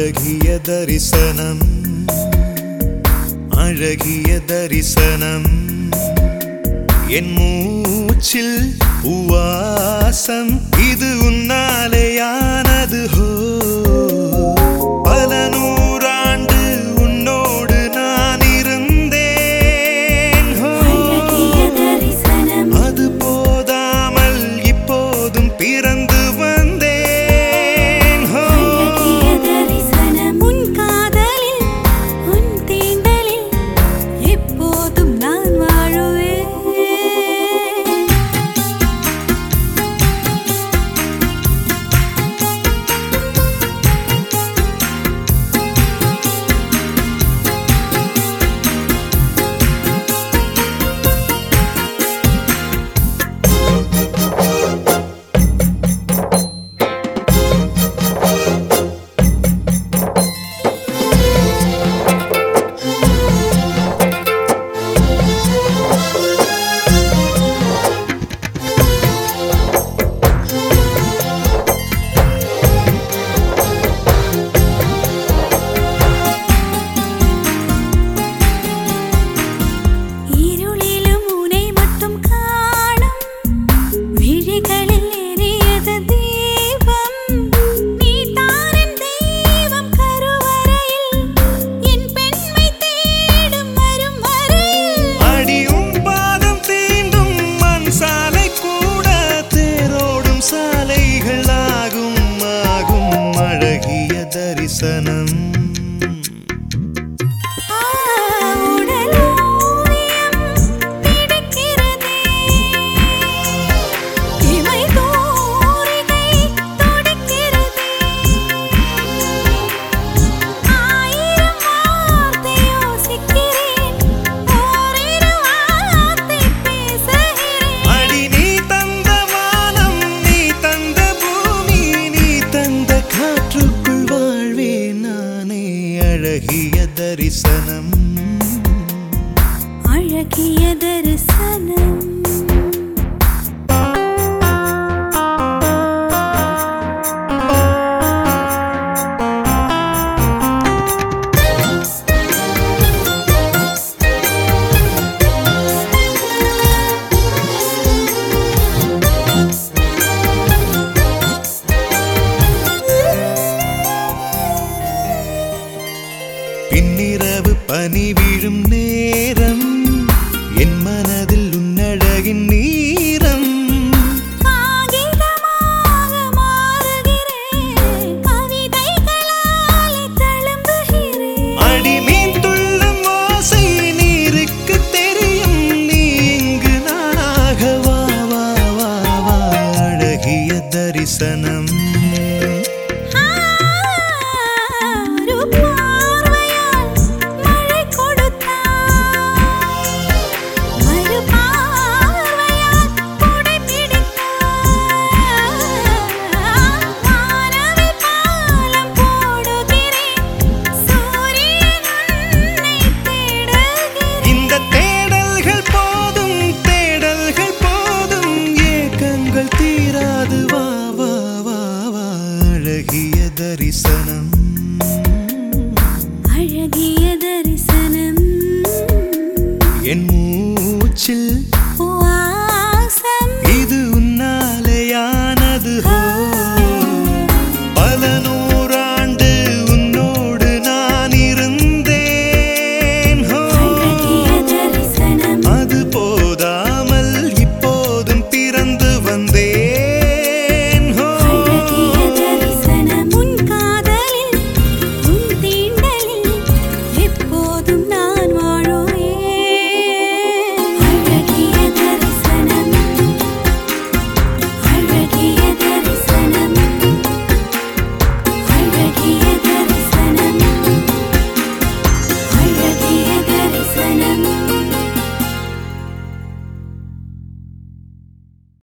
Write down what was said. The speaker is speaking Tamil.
அழகிய தரிசனம் அழகிய தரிசனம் என் மூச்சில் உவாசம் இது உன்னாலேயானது ஹோ பல நூறாண்டு உன்னோடு நான் இருந்தேன் ஹோ அழகிய தரிசனம் அது போதாமல் இப்போதும் பிறந்து வந்தேன் ஹோ அழகிய தரிசனம் உன் காதலில் உன் தீண்டலில் எப்போதும் நான் வாழுவேன் இருளிலும் உனை மட்டும் காணும் விழிகளில் எரியது தீபம் நீ தாரின் தெய்வம் கருவறையில் என் பெண்மை தேடும் வரும் வரையில் அடியும் பாதம் தீண்டும் மண் சாலை கூட தேரோடும் சாலைகள் ஆகும் ஆகும் அழகிய தரிசனம் ஆ உடலோவியம் பிடிக்கிறதே இமை தோரிகை துடிக்கிறதே ஆயிரம் வார்த்தை யோசிக்கிறேன் ஓரிரு வார்த்தை பேசுகிறேன் அடி நீ தந்த வானம் நீ தந்த பூமி நீ தந்த காற்றுக்குள் வாழ்வேன் நானே அழகிய தரிசனம் அழகிய தரிசனம் பின்னிரவு பனி விழும் நேரம் என் மனதில் உன்னழகின் நீரம் காகிதமாக மாறுகிறேன் கவிதைகளாலே தழும்புகிறேன் அடிமீன் துள்ளும் ஓசை நீருக்கு தெரியும் நீ இங்கு நானாக வா வா வா வா அழகிய தரிசனம்